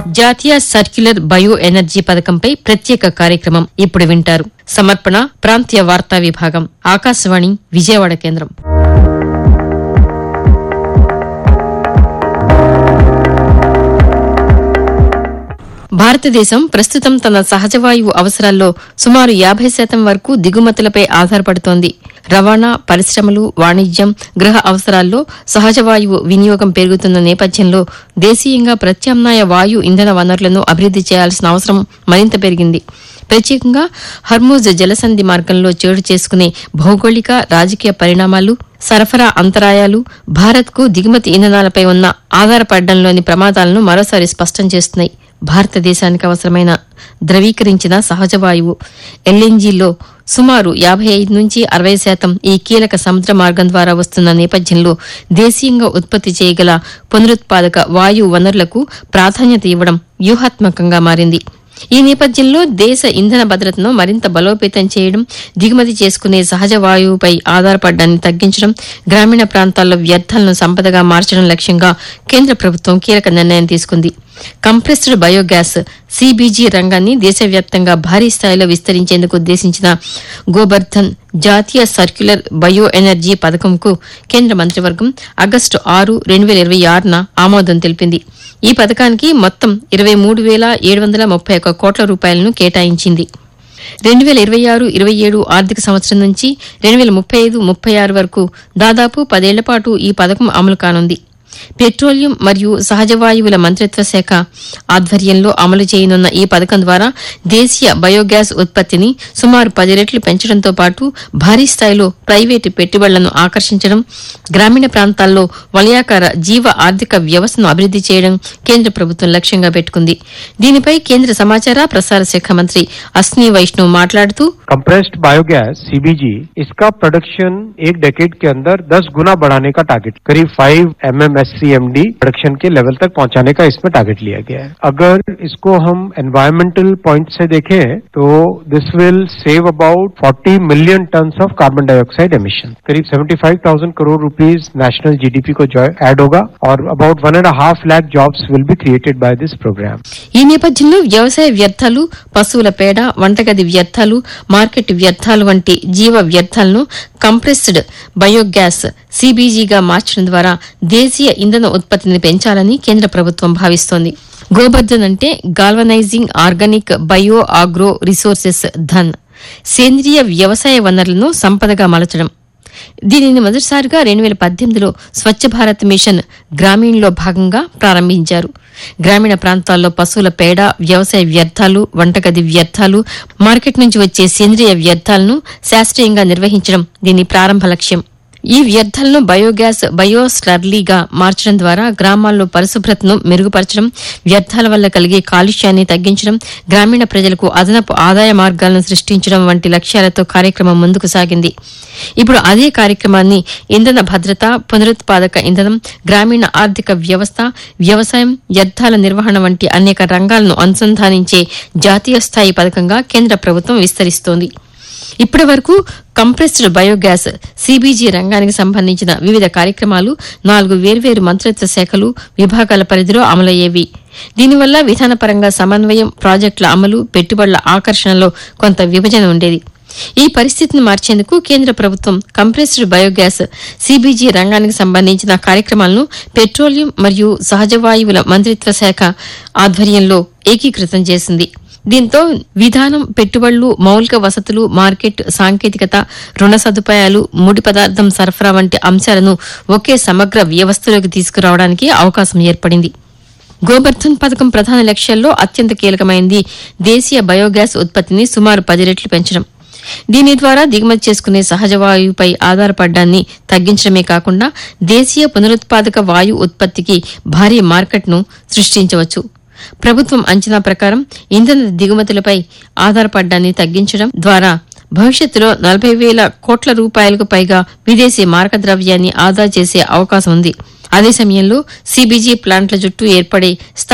జాతీయ circular bio energy పథకంపై ప్రత్యేక కార్యక్రమం ఇప్పుడు వింటారు సమర్పణ ప్రాంతీయ వార్తా విభాగం ఆకాశవాణి విజయవాడ కేంద్రం భారతదేశం ప్రస్తుతం తన సహజవాయువు అవసరాల్లో సుమారు యాభై శాతం వరకు దిగుమతులపై ఆధారపడుతోంది రవాణా పరిశ్రమలు వాణిజ్యం గృహ అవసరాల్లో సహజవాయువు వినియోగం పెరుగుతున్న నేపథ్యంలో దేశీయంగా ప్రత్యామ్నాయ వాయు ఇంధన వనరులను అభివృద్ది చేయాల్సిన అవసరం మరింత పెరిగింది ప్రత్యేకంగా హర్మూజ్ జలసంధి మార్గంలో చోటు చేసుకునే భౌగోళిక రాజకీయ పరిణామాలు సరఫరా అంతరాయాలు భారత్కు దిగుమతి ఇంధనాలపై ఉన్న ఆధారపడడంలోని ప్రమాదాలను మరోసారి స్పష్టం చేస్తున్నాయి భారతదేశానికి అవసరమైన ద్రవీకరించిన సహజ వాయువు ఎల్ఎన్జీలో సుమారు యాభై ఐదు నుంచి అరవై శాతం ఈ కీలక సముద్ర మార్గం ద్వారా వస్తున్న నేపథ్యంలో దేశీయంగా ఉత్పత్తి చేయగల పునరుత్పాదక వాయు వనరులకు ప్రాధాన్యత ఇవ్వడం వ్యూహాత్మకంగా మారింది ఈ నేపథ్యంలో దేశ ఇంధన భద్రతను మరింత బలోపేతం చేయడం దిగుమతి చేసుకునే సహజ వాయువుపై ఆధారపడడాన్ని తగ్గించడం గ్రామీణ ప్రాంతాల్లో వ్యర్థాలను సంపదగా మార్చడం లక్ష్యంగా కేంద్ర ప్రభుత్వం కీలక నిర్ణయం తీసుకుంది కంప్రెస్డ్ బయోగ్యాస్ సిబీజీ రంగాన్ని దేశవ్యాప్తంగా భారీ స్థాయిలో విస్తరించేందుకు ఉద్దేశించిన గోబర్ధన్ జాతీయ సర్క్యులర్ బయో ఎనర్జీ పథకంకు కేంద్ర మంత్రివర్గం ఆగస్టు ఆరు రెండు వేల ఇరవై ఆరున ఆమోదం తెలిపింది ఈ పథకానికి మొత్తం ఇరవై మూడు వేల ఏడు వందల ముప్పై ఒక్క కోట్ల రూపాయలను కేటాయించింది రెండు వేల ఇరవై ఆరు ఇరవై ఏడు ఆర్థిక సంవత్సరం నుంచి రెండు వేల ముప్పై ఐదు ముప్పై ఆరు వరకు దాదాపు పదేళ్ల పాటు ఈ పథకం అమలు కానుంది పెట్రోలియం మరియు సహజ వాయువుల మంత్రిత్వ శాఖ ఆధ్వర్యంలో అమలు చేయనున్న ఈ పథకం ద్వారా దేశీయ బయోగ్యాస్ ఉత్పత్తిని సుమారు పది రెట్లు పెంచడంతో పాటు భారీ స్థాయిలో ప్రైవేటు పెట్టుబడులను ఆకర్షించడం గ్రామీణ ప్రాంతాల్లో వలయాకార జీవ ఆర్థిక వ్యవస్థను అభివృద్ది చేయడం కేంద్ర ప్రభుత్వం లక్ష్యంగా పెట్టుకుంది దీనిపై కేంద్ర సమాచార ప్రసార శాఖ మంత్రి అశ్ని వైష్ణవ్ మాట్లాడుతూ कंप्रेस्ड बायोगैस सीबीजी इसका प्रोडक्शन एक डेकेड के अंदर 10 गुना बढ़ाने का टारगेट करीब 5 एमएमएससीएमडी प्रोडक्शन के लेवल तक पहुंचाने का इसमें टारगेट लिया गया है अगर इसको हम एनवायरमेंटल पॉइंट से देखें तो this will save about 40 million ton of carbon dioxide emission करीब 75,000 करोड़ रुपीस नेशनल जीडीपी को जो ऐड होगा और about one and half lakh jobs will be created by this program ఈ నేపథ్యంలో వ్యవసాయ వ్యర్థాలు పశువుల పేడ వంటగది వ్యర్థాలు మార్కెట్ వ్యర్థాలు వంటి జీవ వ్యర్థాలను కంప్రెస్డ్ బయోగ్యాస్ సీబీజీగా మార్చడం ద్వారా దేశీయ ఇంధన ఉత్పత్తిని పెంచాలని కేంద్ర ప్రభుత్వం భావిస్తోంది గోబర్ధన్ అంటే galvanising organic bio agro resources Dhan సేంద్రియ వ్యవసాయ వనరులను సంపదగా మలచడం దీనిని మొదటిసారిగా రెండు వేల పద్దెనిమిదిలో స్వచ్ఛ భారత్ మిషన్ గ్రామీణ్లో భాగంగా ప్రారంభించారు గ్రామీణ ప్రాంతాల్లో పశువుల పేడ వ్యవసాయ వ్యర్థాలు వంటగది వ్యర్థాలు మార్కెట్ నుంచి వచ్చే సేంద్రియ వ్యర్థాలను శాస్త్రీయంగా నిర్వహించడం దీని ప్రారంభ లక్ష్యం ఈ వ్యర్థాలను బయోగ్యాస్ బయోస్లర్లీగా మార్చడం ద్వారా గ్రామాల్లో పరిశుభ్రతను మెరుగుపరచడం వ్యర్థాల వల్ల కలిగే కాలుష్యాన్ని తగ్గించడం గ్రామీణ ప్రజలకు అదనపు ఆదాయ మార్గాలను సృష్టించడం వంటి లక్ష్యాలతో కార్యక్రమం ముందుకు సాగింది ఇప్పుడు అదే కార్యక్రమాన్ని ఇంధన భద్రత పునరుత్పాదక ఇంధనం గ్రామీణ ఆర్థిక వ్యవస్థ వ్యవసాయం వ్యర్థాల నిర్వహణ వంటి అనేక రంగాలను అనుసంధానించే జాతీయ స్థాయి పథకంగా కేంద్ర ప్రభుత్వం విస్తరిస్తోంది ఇప్పటి వరకు కంప్రెస్డ్ బయోగ్యాస్ సీబీజీ రంగానికి సంబంధించిన వివిధ కార్యక్రమాలు నాలుగు వేర్వేరు మంత్రిత్వ శాఖలు విభాగాల పరిధిలో అమలయ్యేవి దీనివల్ల విధానపరంగా సమన్వయం ప్రాజెక్టుల అమలు పెట్టుబడుల ఆకర్షణలో కొంత విభజన ఉండేది ఈ పరిస్థితిని మార్చేందుకు కేంద్ర ప్రభుత్వం కంప్రెస్డ్ బయోగ్యాస్ సీబీజీ రంగానికి సంబంధించిన కార్యక్రమాలను పెట్రోలియం మరియు సహజ వాయువుల మంత్రిత్వ శాఖ ఆధ్వర్యంలో ఏకీకృతం చేసింది దీంతో విధానం పెట్టుబడులు మౌలిక వసతులు మార్కెట్ సాంకేతికత రుణ సదుపాయాలు ముడి పదార్థం సరఫరా వంటి అంశాలను ఒకే సమగ్ర వ్యవస్థలోకి తీసుకురావడానికి అవకాశం ఏర్పడింది గోబర్ధన్ పథకం ప్రధాన లక్ష్యాల్లో అత్యంత కీలకమైంది దేశీయ బయోగ్యాస్ ఉత్పత్తిని సుమారు పది రెట్లు పెంచడం దీని ద్వారా దిగుమతి చేసుకునే సహజ వాయువుపై ఆధారపడడాన్ని తగ్గించడమే కాకుండా దేశీయ పునరుత్పాదక వాయు ఉత్పత్తికి భారీ మార్కెట్ను సృష్టించవచ్చు ప్రభుత్వం అంచనా ప్రకారం ఇంధన దిగుమతులపై ఆధారపడడాన్ని తగ్గించడం ద్వారా భవిష్యత్తులో నలభై వేల కోట్ల రూపాయలకు పైగా విదేశీ మారక ద్రవ్యాన్ని ఆదా చేసే అవకాశం ఉంది అదే సమయంలో సీబీజీ ప్లాంట్ల చుట్టూ ఏర్పడే